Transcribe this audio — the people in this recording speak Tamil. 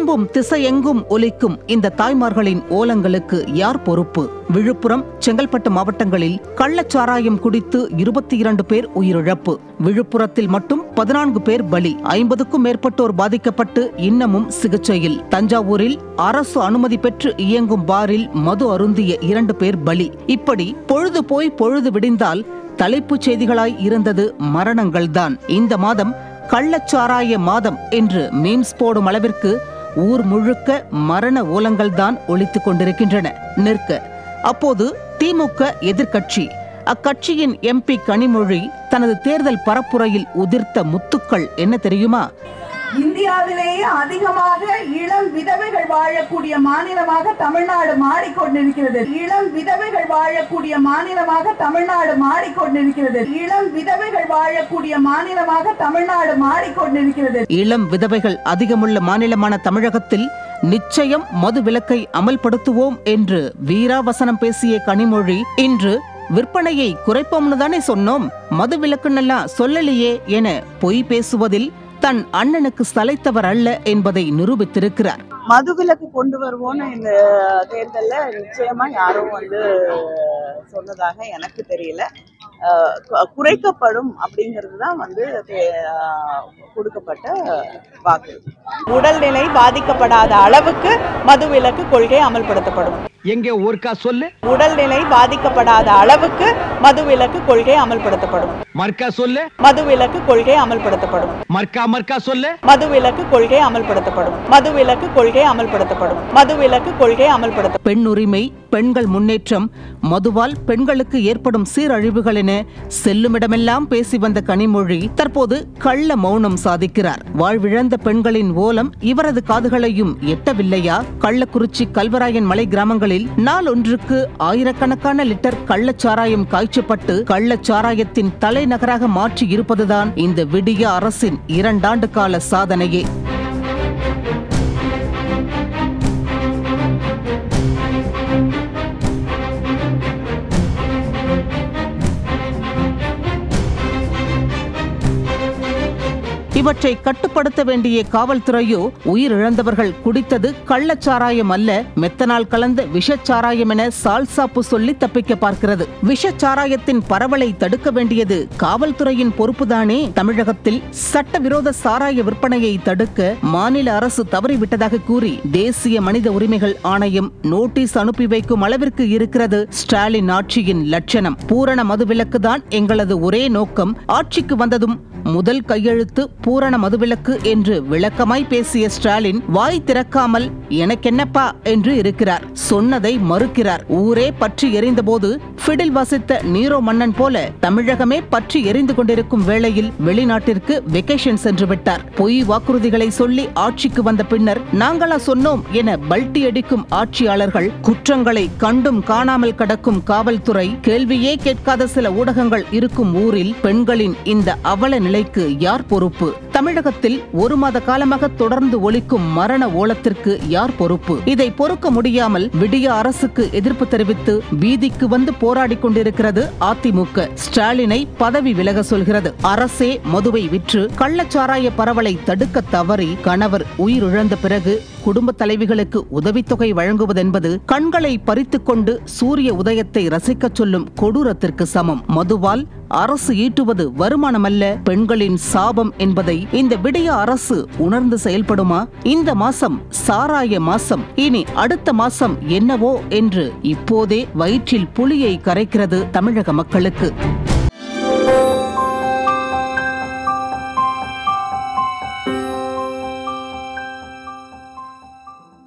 திரும்பும் திசையெங்கும் ஒலிக்கும் இந்த தாய்மார்களின் ஓலங்களுக்கு யார் பொறுப்பு விழுப்புரம் செங்கல்பட்டு மாவட்டங்களில் கள்ளச்சாராயம் குடித்து இருபத்தி இரண்டு பேர் உயிரிழப்பு விழுப்புரத்தில் மட்டும் பதினான்கு பேர் பலி ஐம்பதுக்கும் மேற்பட்டோர் பாதிக்கப்பட்டு இன்னமும் சிகிச்சையில் தஞ்சாவூரில் அரசு அனுமதி பெற்று இயங்கும் பாரில் மது அருந்திய இரண்டு பேர் பலி இப்படி பொழுது போய் பொழுது விடிந்தால் தலைப்புச் செய்திகளாய் இருந்தது மரணங்கள்தான் இந்த மாதம் கள்ளச்சாராய மாதம் என்று மீம்ஸ் போடும் அளவிற்கு ஊர் முழுக்க மரண ஓலங்கள்தான் ஒலித்துக் கொண்டிருக்கின்றன நிற்க அப்போது திமுக எதிர்க்கட்சி அக்கட்சியின் எம்பி கனிமொழி தனது தேர்தல் பரப்புரையில் உதிர்த்த முத்துக்கள் என்ன தெரியுமா இந்தியாவிலேயே அதிகமாக இளம் விதவைகள் வாழக்கூடிய மாநிலமாக தமிழ்நாடு மாறிக்கொண்டிருக்கிறது இளம் விதவைகள் வாழக்கூடிய மாநிலமாக தமிழ்நாடு மாறிக்கொண்டிருக்கிறது இளம் விதவைகள் வாழக்கூடிய மாநிலமாக தமிழ்நாடு மாறிக்கொண்டிருக்கிறது இளம் விதவைகள் அதிகமுள்ள மாநிலமான தமிழகத்தில் நிச்சயம் மது விலக்கை அமல்படுத்துவோம் என்று வீராவசனம் பேசிய கனிமொழி இன்று விற்பனையை குறைப்போம்னு தானே சொன்னோம் மது விலக்குன்னெல்லாம் சொல்லலையே என பொய் பேசுவதில் தன் அண்ணனுக்கு சளைத்தவர் அல்ல என்பதை நிரூபித்திருக்கிறார் மதுவிலக்கு கொண்டு வருவோம்னு இந்த தேர்தல்ல நிச்சயமா யாரும் வந்து சொன்னதாக எனக்கு தெரியல அஹ் கு- குறைக்கப்படும் அப்படிங்கிறது தான் வந்து தே- அஹ் கொடுக்கப்பட்ட வாக்கு உடல்நிலை பாதிக்கப்படாத அளவுக்கு மதுவிலக்கு கொள்கை அமல்படுத்தப்படும் எங்க ஊர்க்கா சொல்லு உடல்நிலை பாதிக்கப்படாத அளவுக்கு மதுவிலக்கு கொள்கை அமல்படுத்தப்படும் மர்க்கா சொல்லு மதுவிலக்கு கொள்கை அமல்படுத்தப்படும் மர்க்கா மர்க்கா சொல்லு மதுவிலக்கு கொள்கை அமல்படுத்தப்படும் மதுவிலக்கு கொள்கை அமல்படுத்தப்படும் மதுவிலக்கு கொள்கை அமல்படுத்தப்படும் பெண் உரிமை பெண்கள் முன்னேற்றம் மதுவால் பெண்களுக்கு ஏற்படும் சீரழிவுகள் என செல்லுமிடமெல்லாம் பேசி வந்த கனிமொழி தற்போது கள்ள மௌனம் சாதிக்கிறார் வாழ்விழந்த பெண்களின் ஓலம் இவரது காதுகளையும் எட்டவில்லையா கள்ளக்குறிச்சி கல்வராயன் மலை கிராமங்களில் நாளொன்றுக்கு ஆயிரக்கணக்கான லிட்டர் கள்ளச்சாராயம் காய்ச்சப்பட்டு கள்ளச்சாராயத்தின் தலைநகராக மாற்றி இருப்பதுதான் இந்த விடிய அரசின் இரண்டாண்டு கால சாதனையே இவற்றை கட்டுப்படுத்த வேண்டிய காவல்துறையோ உயிரிழந்தவர்கள் குடித்தது கள்ளச்சாராயம் அல்ல மெத்தனால் கலந்த விஷச்சாராயம் என சால்சாப்பு சொல்லி தப்பிக்க பார்க்கிறது விஷச்சாராயத்தின் பரவலை தடுக்க வேண்டியது காவல்துறையின் பொறுப்புதானே தமிழகத்தில் சட்டவிரோத சாராய விற்பனையை தடுக்க மாநில அரசு தவறிவிட்டதாக கூறி தேசிய மனித உரிமைகள் ஆணையம் நோட்டீஸ் அனுப்பி வைக்கும் அளவிற்கு இருக்கிறது ஸ்டாலின் ஆட்சியின் லட்சணம் பூரண மதுவிலக்குதான் எங்களது ஒரே நோக்கம் ஆட்சிக்கு வந்ததும் முதல் கையெழுத்து பூரண மதுவிலக்கு என்று விளக்கமாய் பேசிய ஸ்டாலின் வாய் திறக்காமல் எனக்கென்னப்பா என்று இருக்கிறார் சொன்னதை மறுக்கிறார் ஊரே பற்றி எரிந்தபோது ஃபிடில் வாசித்த நீரோ மன்னன் போல தமிழகமே பற்றி எரிந்து கொண்டிருக்கும் வேளையில் வெளிநாட்டிற்கு வெக்கேஷன் சென்று விட்டார் பொய் வாக்குறுதிகளை சொல்லி ஆட்சிக்கு வந்த பின்னர் நாங்களா சொன்னோம் என பல்டி அடிக்கும் ஆட்சியாளர்கள் குற்றங்களை கண்டும் காணாமல் கடக்கும் காவல்துறை கேள்வியே கேட்காத சில ஊடகங்கள் இருக்கும் ஊரில் பெண்களின் இந்த அவல நிலைக்கு யார் பொறுப்பு தமிழகத்தில் ஒரு மாத காலமாக தொடர்ந்து ஒலிக்கும் மரண ஓலத்திற்கு யார் பொறுப்பு இதை பொறுக்க முடியாமல் விடிய அரசுக்கு எதிர்ப்பு தெரிவித்து வீதிக்கு வந்து போராடிக் கொண்டிருக்கிறது அதிமுக ஸ்டாலினை பதவி விலக சொல்கிறது அரசே மதுவை விற்று கள்ளச்சாராய பரவலை தடுக்க தவறி கணவர் உயிரிழந்த பிறகு குடும்ப தலைவிகளுக்கு உதவித்தொகை வழங்குவதென்பது கண்களை பறித்துக் கொண்டு சூரிய உதயத்தை ரசிக்கச் சொல்லும் கொடூரத்திற்கு சமம் மதுவால் அரசு ஈட்டுவது வருமானமல்ல பெண்களின் சாபம் என்பதை இந்த விடிய அரசு உணர்ந்து செயல்படுமா இந்த மாசம் சாராய மாசம் இனி அடுத்த மாசம் என்னவோ என்று இப்போதே வயிற்றில் புலியை கரைக்கிறது தமிழக மக்களுக்கு